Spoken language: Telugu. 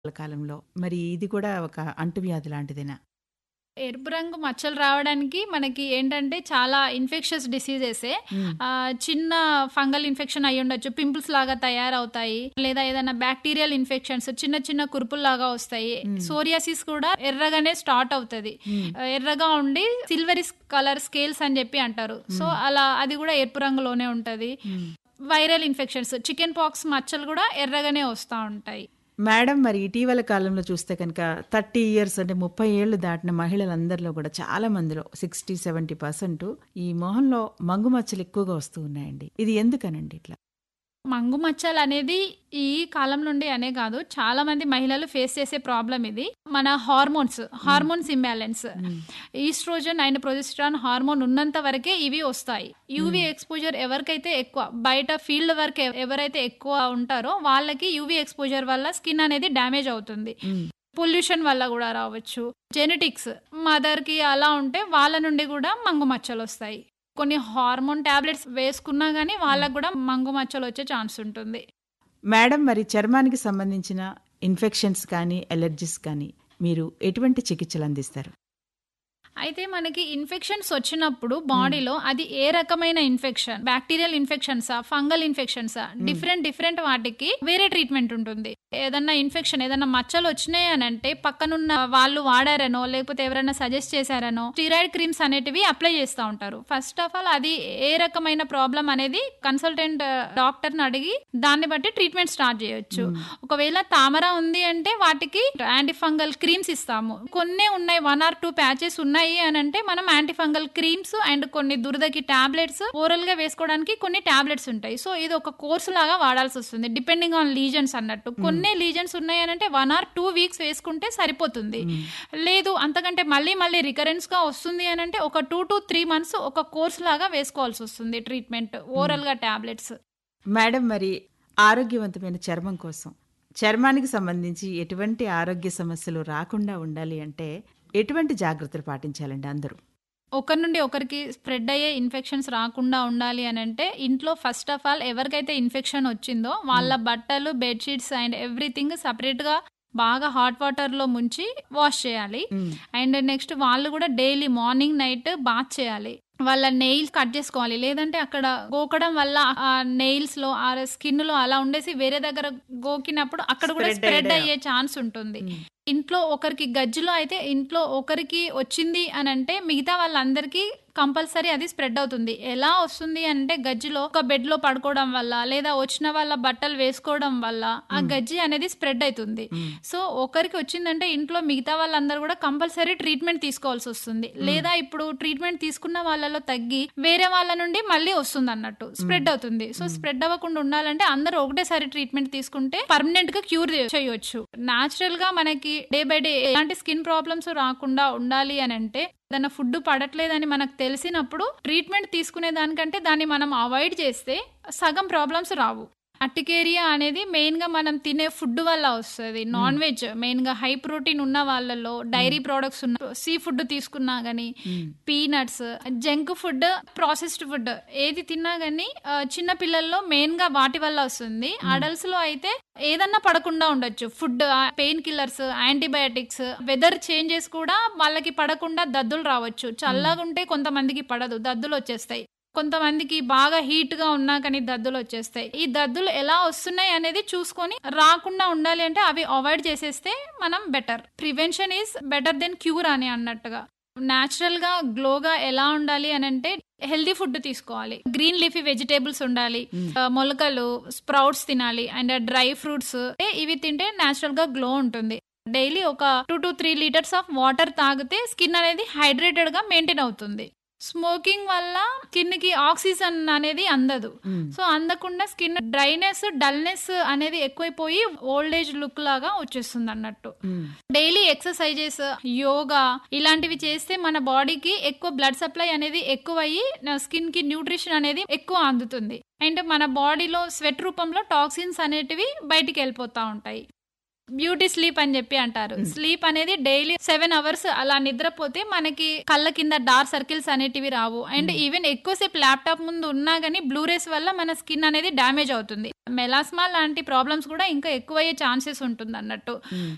కాలంలో మరి ఇది కూడా ఒక అంటువ్యాధి లాంటిదేనా ఎరుపు రంగు మచ్చలు రావడానికి మనకి ఏంటంటే చాలా ఇన్ఫెక్షన్స్ డిసీజెసే మ్మ్. ఆ, చిన్న ఫంగల్ ఇన్ఫెక్షన్ అయి ఉండొచ్చు పింపుల్స్ లాగా తయారవుతాయి లేదా ఏదైనా బ్యాక్టీరియల్ ఇన్ఫెక్షన్స్ చిన్న చిన్న కురుపులు లాగా వస్తాయి సోరియాసిస్ కూడా ఎర్రగానే స్టార్ట్ అవుతుంది ఎర్రగా ఉండి సిల్వరిస్ కలర్ స్కేల్స్ అని చెప్పి అంటారు సో అలా అది కూడా ఎరుపు రంగులోనే ఉంటది వైరల్ ఇన్ఫెక్షన్స్ చికెన్ పాక్స్ మచ్చలు కూడా ఎర్రగానే వస్తూ ఉంటాయి మేడం మరి ఇటీవల కాలంలో చూస్తే కనుక థర్టీ ఇయర్స్ అంటే ముప్పై ఏళ్ళు దాటిన మహిళలందరిలో కూడా చాలా మందిలో సిక్స్టీ సెవెంటీ పర్సెంట్ ఈ మొహంలో మంగు మచ్చలు ఎక్కువగా వస్తూ ఉన్నాయండి ఇది ఎందుకనండి ఇట్లా మంగు మచ్చలు అనేది ఈ కాలం నుండి అనే కాదు చాలా మంది మహిళలు ఫేస్ చేసే ప్రాబ్లం ఇది మన hormones hormones imbalance estrogen and progesterone hormone ఉన్నంత వరకే ఇవి వస్తాయి యూవీ ఎక్స్పోజర్ ఎవరికైతే ఎక్కువ బయట ఫీల్డ్ వర్క్ ఎవరైతే ఎక్కువ ఉంటారో వాళ్ళకి యూవీ ఎక్స్పోజర్ వల్ల స్కిన్ అనేది డ్యామేజ్ అవుతుంది పొల్యూషన్ వల్ల కూడా రావచ్చు జెనెటిక్స్ మదర్ కి అలా ఉంటే వాళ్ళ నుండి కూడా మంగు మచ్చలు వస్తాయి కొన్ని హార్మోన్ టాబ్లెట్స్ వేసుకున్నా గానీ వాళ్ళకు కూడా మంగు మచ్చలు వచ్చే ఛాన్స్ ఉంటుంది మేడం మరి చర్మానికి సంబంధించిన ఇన్ఫెక్షన్స్ కానీ ఎలర్జీస్ కానీ మీరు ఎటువంటి చికిత్సలు అందిస్తారు అయితే మనకి ఇన్ఫెక్షన్స్ వచ్చినప్పుడు బాడీలో అది ఏ రకమైన ఇన్ఫెక్షన్ బ్యాక్టీరియల్ ఇన్ఫెక్షన్సా ఫంగల్ ఇన్ఫెక్షన్సా డిఫరెంట్ డిఫరెంట్ వాటికి వేరే ట్రీట్మెంట్ ఉంటుంది ఏదన్నా ఇన్ఫెక్షన్ ఏదన్నా మచ్చలు వచ్చినాయి అని అంటే పక్కనున్న వాళ్ళు వాడారనో లేకపోతే ఎవరైనా సజెస్ట్ చేశారనో స్టీరాయిడ్ క్రీమ్స్ అనేటివి అప్లై చేస్తూ ఉంటారు ఫస్ట్ ఆఫ్ ఆల్ అది ఏ రకమైన ప్రాబ్లం అనేది కన్సల్టెంట్ డాక్టర్ ని అడిగి దాన్ని బట్టి ట్రీట్మెంట్ స్టార్ట్ చేయొచ్చు ఒకవేళ తామర ఉంది అంటే వాటికి యాంటీ ఫంగల్ క్రీమ్స్ ఇస్తాము కొన్ని ఉన్నాయి వన్ ఆర్ టూ ప్యాచెస్ ఉన్నాయి అని అంటే మనం యాంటీ ఫంగల్ క్రీమ్స్ అండ్ కొన్ని దురదకి టాబ్లెట్స్ ఓరల్ గా వేసుకోవడానికి కొన్ని టాబ్లెట్స్ ఉంటాయి సో ఇది ఒక కోర్సు లాగా వాడాల్సి వస్తుంది డిపెండింగ్ ఆన్ లీజన్స్ అన్నట్టు కొన్ని లీజన్స్ ఉన్నాయి అని అంటే వన్ ఆర్ టూ వీక్స్ వేసుకుంటే సరిపోతుంది లేదు అంతకంటే మళ్ళీ మళ్ళీ రికరెన్స్ గా వస్తుంది అని అంటే ఒక టూ టు త్రీ మంత్స్ ఒక కోర్స్ లాగా వేసుకోవాల్సి వస్తుంది ట్రీట్మెంట్ ఓరల్ గా టాబ్లెట్స్ మేడం మరి ఆరోగ్యవంతమైన చర్మం కోసం చర్మానికి సంబంధించి ఎటువంటి ఆరోగ్య సమస్యలు రాకుండా ఉండాలి అంటే ఎటువంటి జాగ్రత్తలు పాటించాలండి అందరూ ఒకరి నుండి ఒకరికి స్ప్రెడ్ అయ్యే ఇన్ఫెక్షన్స్ రాకుండా ఉండాలి అని అంటే ఇంట్లో ఫస్ట్ ఆఫ్ ఆల్ ఎవరికైతే ఇన్ఫెక్షన్ వచ్చిందో వాళ్ళ బట్టలు బెడ్షీట్స్ అండ్ ఎవ్రీథింగ్ సపరేట్ గా బాగా హాట్ వాటర్ లో ముంచి వాష్ చేయాలి అండ్ నెక్స్ట్ వాళ్ళు కూడా డైలీ మార్నింగ్ నైట్ బాత్ చేయాలి వాళ్ళ నెయిల్స్ కట్ చేసుకోవాలి లేదంటే అక్కడ గోకడం వల్ల ఆ నెయిల్స్ లో ఆ స్కిన్ లో అలా ఉండేసి వేరే దగ్గర గోకినప్పుడు అక్కడ కూడా Spread స్ప్రెడ్ అయ్యే- అయ్యే ఛాన్స్ ఉంటుంది ఇంట్లో ఒకరికి గజ్జులో అయితే ఇంట్లో ఒకరికి వచ్చింది అని అంటే మిగతా వాళ్ళందరికీ కంపల్సరీ అది స్ప్రెడ్ అవుతుంది ఎలా వస్తుంది అంటే గజ్జిలో ఒక బెడ్ లో పడుకోవడం వల్ల లేదా వచ్చిన వాళ్ళ బట్టలు వేసుకోవడం వల్ల ఆ గజ్జి అనేది స్ప్రెడ్ అవుతుంది సో ఒకరికి వచ్చిందంటే ఇంట్లో మిగతా వాళ్ళందరూ కూడా కంపల్సరీ ట్రీట్మెంట్ తీసుకోవాల్సి వస్తుంది లేదా ఇప్పుడు ట్రీట్మెంట్ తీసుకున్న వాళ్ళలో తగ్గి వేరే వాళ్ళ నుండి మళ్ళీ వస్తుంది అన్నట్టు స్ప్రెడ్ అవుతుంది సో స్ప్రెడ్ అవ్వకుండా ఉండాలంటే అందరూ ఒకటేసారి ట్రీట్మెంట్ తీసుకుంటే పర్మనెంట్ గా క్యూర్ చేయొచ్చు నాచురల్ గా మనకి డే బై డే ఎలాంటి స్కిన్ ప్రాబ్లమ్స్ రాకుండా ఉండాలి అని అంటే ఏదైనా ఫుడ్ పడట్లేదని మనకు తెలిసినప్పుడు ట్రీట్మెంట్ తీసుకునే దానికంటే దాన్ని మనం అవాయిడ్ చేస్తే సగం ప్రాబ్లమ్స్ రావు అటికేరియా అనేది మెయిన్ గా మనం తినే ఫుడ్ వల్ల వస్తుంది నాన్ వెజ్ మెయిన్ గా హై ప్రోటీన్ ఉన్న వాళ్ళలో డైరీ ప్రోడక్ట్స్ ఉన్న సీ ఫుడ్ తీసుకున్నా గానీ peanuts junk food processed food ఏది తిన్నా గానీ ఆ, చిన్న పిల్లల్లో మెయిన్ గా వాటి వల్ల వస్తుంది అడల్ట్స్ లో అయితే ఏదన్నా పడకుండా ఉండొచ్చు food pain killers antibiotics weather changes కూడా వాళ్ళకి పడకుండా దద్దులు రావచ్చు చల్లగా ఉంటే కొంతమందికి పడదు దద్దులు వచ్చేస్తాయి కొంతమందికి బాగా హీట్ గా ఉన్నా కానీ దద్దులు వచ్చేస్తాయి ఈ దద్దులు ఎలా వస్తున్నాయి అనేది చూసుకొని రాకుండా ఉండాలి అంటే అవి అవాయిడ్ చేసేస్తే మనం better prevention is better than cure అని అన్నట్టుగా నాచురల్ గా గ్లోగా ఎలా ఉండాలి అని అంటే హెల్దీ ఫుడ్ తీసుకోవాలి గ్రీన్ లీఫీ వెజిటేబుల్స్ ఉండాలి ఆ, మొలకలు స్ప్రౌట్స్ తినాలి అండ్ డ్రై ఫ్రూట్స్ ఇవి తింటే నాచురల్ గా గ్లో ఉంటుంది డైలీ ఒక two to three litres of water తాగితే స్కిన్ అనేది హైడ్రేటెడ్ గా మెయింటైన్ అవుతుంది స్మోకింగ్ వల్ల స్కిన్ కి ఆక్సిజన్ అనేది అందదు సో అందకుండా స్కిన్ డ్రైనెస్ డల్నెస్ అనేది ఎక్కువైపోయి ఓల్డ్ ఏజ్ లుక్ లాగా వచ్చేస్తుంది అన్నట్టు డైలీ ఎక్సర్సైజెస్ యోగా ఇలాంటివి చేస్తే మన బాడీకి ఎక్కువ బ్లడ్ సప్లై అనేది ఎక్కువ అయ్యి స్కిన్ కి న్యూట్రిషన్ అనేది ఎక్కువ అందుతుంది అండ్ మన బాడీలో స్వెట్ రూపంలో టాక్సిన్స్ అనేటివి బయటికి వెళ్ళిపోతా ఉంటాయి బ్యూటీ స్లీప్ అని చెప్పి అంటారు స్లీప్ అనేది డైలీ సెవెన్ అవర్స్ అలా నిద్రపోతే మనకి కళ్ళ కింద డార్క్ సర్కిల్స్ అనేటివి రావు అండ్ ఈవెన్ ఎక్కువసేపు ల్యాప్టాప్ ముందు ఉన్నా గానీ బ్లూరేస్ వల్ల మన స్కిన్ అనేది డ్యామేజ్ అవుతుంది మెలాస్మా లాంటి ప్రాబ్లమ్స్ కూడా ఇంకా ఎక్కువయ్యే ఛాన్సెస్ ఉంటుంది అన్నట్టు